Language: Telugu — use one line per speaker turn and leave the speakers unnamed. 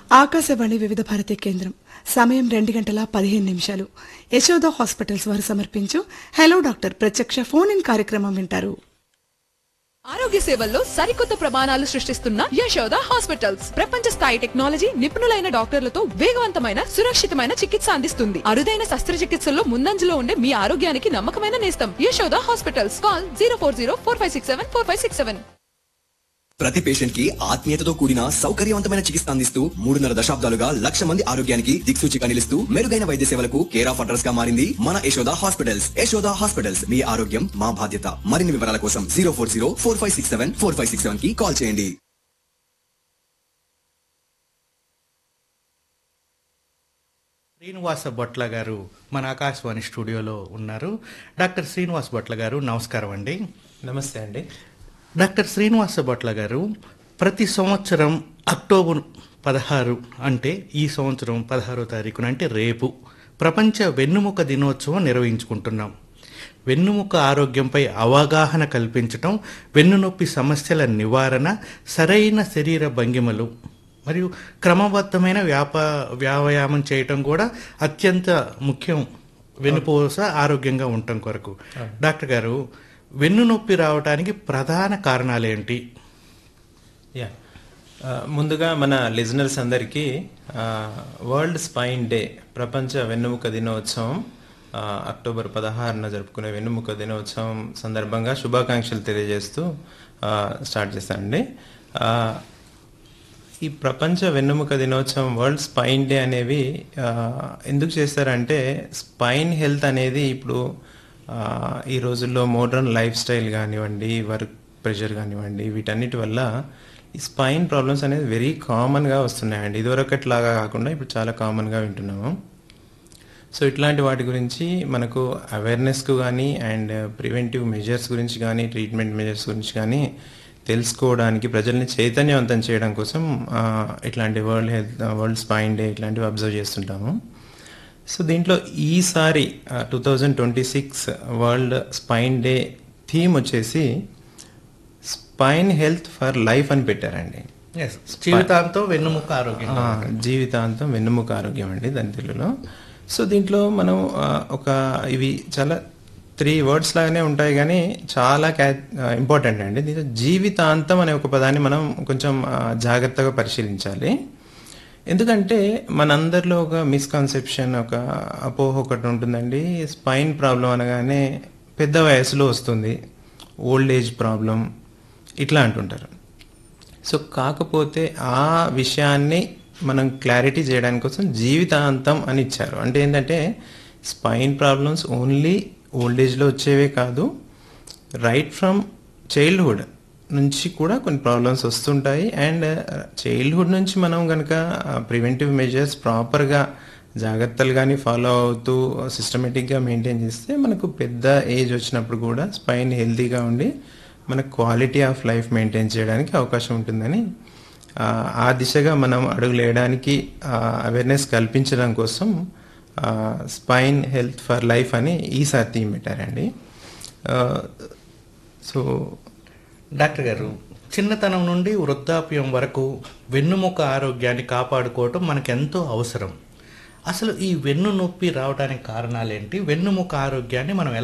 ఆకాశవాణి వివిధ భారతి కేంద్రం సమయం రెండు గంటల పదిహేను నిమిషాలు యశోద హాస్పిటల్స్ వారు సమర్పించు హలో డాక్టర్ ప్రత్యక్ష ఫోన్ ఇన్ కార్యక్రమం వింటారు
ఆరోగ్య సేవల్లో సరికొత్త ప్రమాణాలు సృష్టిస్తున్న యశోద హాస్పిటల్స్ ప్రపంచ స్థాయి టెక్నాలజీ నిపుణులైన డాక్టర్లతో వేగవంతమైన సురక్షితమైన చికిత్స అందిస్తుంది అరుదైన శస్త్రచికిత్సల్లో ముందంజలో ఉండే మీ ఆరోగ్యానికి నమ్మకమైన నేస్తం Yashoda hospitals call zero four zero four five six seven four five six seven
ప్రతి పేషెంట్ కి ఆత్మీయతతో కూడిన సౌకర్యవంతమైన చికిత్స అందిస్తూ మూడున్నర దశాబ్దాలుగా లక్ష మంది ఆరోగ్యానికి దిక్సూచిగా నిలుస్తూ మెరుగైన వైద్య సేవలకు కేర్ ఆఫ్ అడ్రస్ గా మారింది మన యశోద హాస్పిటల్స్ యశోద హాస్పిటల్స్ మీ ఆరోగ్యం మా బాధ్యత మరిన్ని వివరాల కోసం zero four zero four five six seven four five six seven కి కాల్ చేయండి
శ్రీనివాస బొట్ల గారు మన ఆకాశవాణి స్టూడియోలో ఉన్నారు డాక్టర్ శ్రీనివాస్ బొట్ల గారు నమస్కారం అండి
నమస్తే అండి
డాక్టర్ శ్రీనివాస బొట్ల గారు ప్రతి సంవత్సరం అక్టోబర్ పదహారు అంటే ఈ సంవత్సరం పదహారో తారీఖున అంటే రేపు ప్రపంచ వెన్నుముక దినోత్సవం నిర్వహించుకుంటున్నాం వెన్నుముక ఆరోగ్యంపై అవగాహన కల్పించటం వెన్నునొప్పి సమస్యల నివారణ సరైన శరీర భంగిమలు మరియు క్రమబద్ధమైన వ్యాప వ్యాయామం చేయటం కూడా అత్యంత ముఖ్యం వెన్నుపూస ఆరోగ్యంగా ఉండటం కొరకు డాక్టర్ గారు వెన్ను నొప్పి రావడానికి ప్రధాన కారణాలేంటి
యా ఆ, ముందుగా మన లిజనర్స్ అందరికీ ఆ, వరల్డ్ స్పైన్ డే ప్రపంచ వెన్నుముక దినోత్సవం ఆ, అక్టోబర్ పదహారున జరుపుకునే వెన్నుముక దినోత్సవం సందర్భంగా శుభాకాంక్షలు తెలియజేస్తూ ఆ, స్టార్ట్ చేస్తానండి ఆ, ఈ ప్రపంచ వెన్నుముక దినోత్సవం వరల్డ్ స్పైన్ డే అనేవి ఆ, ఎందుకు చేస్తారంటే స్పైన్ హెల్త్ అనేది ఇప్పుడు ఆ, ఈ రోజుల్లో మోడర్న్ లైఫ్ స్టైల్ కానివ్వండి వర్క్ ప్రెషర్ కానివ్వండి వీటన్నిటి వల్ల ఈ స్పైన్ ప్రాబ్లమ్స్ అనేది వెరీ కామన్గా వస్తున్నాయండి ఇదివరకట్లాగా కాకుండా ఇప్పుడు చాలా కామన్గా వింటున్నాము సో ఇట్లాంటి వాటి గురించి మనకు అవేర్నెస్కు కానీ అండ్ ప్రివెంటివ్ మెజర్స్ గురించి కానీ ట్రీట్మెంట్ మెజర్స్ గురించి కానీ తెలుసుకోవడానికి ప్రజల్ని చైతన్యవంతం చేయడం కోసం ఆ, ఇట్లాంటి world health world spine day ఇట్లాంటివి అబ్జర్వ్ చేస్తుంటాము సో దీంట్లో ఈసారి two thousand twenty six world spine day theme వచ్చేసి స్పైన్ హెల్త్ ఫర్ లైఫ్ అని పెట్టారండి
Yes, జీవితాంతం వెన్నుముక ఆరోగ్యం
ఆ, జీవితాంతం వెన్నుముక ఆరోగ్యం అండి దాని తెలుగులో సో దీంట్లో మనం ఆ, ఒక ఇవి చాలా త్రీ వర్డ్స్ లాగానే ఉంటాయి కానీ చాలా ఇంపార్టెంట్ అండి దీంట్లో జీవితాంతం అనే ఒక పదాన్ని మనం కొంచెం ఆ, జాగ్రత్తగా పరిశీలించాలి ఎందుకంటే మనందరిలో ఒక మిస్కన్సెప్షన్ ఒక అపోహ ఒకటి ఉంటుందండి స్పైన్ ప్రాబ్లం అనగానే పెద్ద వయసులో వస్తుంది ఓల్డ్ ఏజ్ ప్రాబ్లం ఇట్లా అంటుంటారు సో కాకపోతే ఆ విషయాన్ని మనం క్లారిటీ చేయడానికి కోసం జీవితాంతం అని ఇచ్చారు అంటే ఏంటంటే స్పైన్ ప్రాబ్లమ్స్ ఓన్లీ ఓల్డ్ ఏజ్లో వచ్చేవే కాదు రైట్ ఫ్రమ్ చైల్డ్హుడ్ నుంచి కూడా కొన్ని ప్రాబ్లమ్స్ వస్తుంటాయి అండ్ చైల్డ్హుడ్ నుంచి మనం కనుక ప్రివెంటివ్ మెజర్స్ ప్రాపర్గా జాగ్రత్తలు కానీ ఫాలో అవుతూ సిస్టమేటిక్గా మెయింటైన్ చేస్తే మనకు పెద్ద ఏజ్ వచ్చినప్పుడు కూడా స్పైన్ హెల్తీగా ఉండి మన క్వాలిటీ ఆఫ్ లైఫ్ మెయింటైన్ చేయడానికి అవకాశం ఉంటుందని ఆ, ఆ దిశగా మనం అడుగులు వేయడానికి అవేర్నెస్ కల్పించడం కోసం స్పైన్ హెల్త్ ఫర్ లైఫ్ అని ఈసారి థీమ్ పెట్టారండి ఆ, సో
డాక్టర్ గారు చిన్నతనం నుండి వృద్ధాప్యం వరకు వెన్నుముక ఆరోగ్యాన్ని కాపాడుకోవటం మనకెంతో అవసరం అసలు ఈ వెన్ను నొప్పి రావడానికి కారణాలేంటి వెన్నుముక ఆరోగ్యాన్ని మనం ఎలా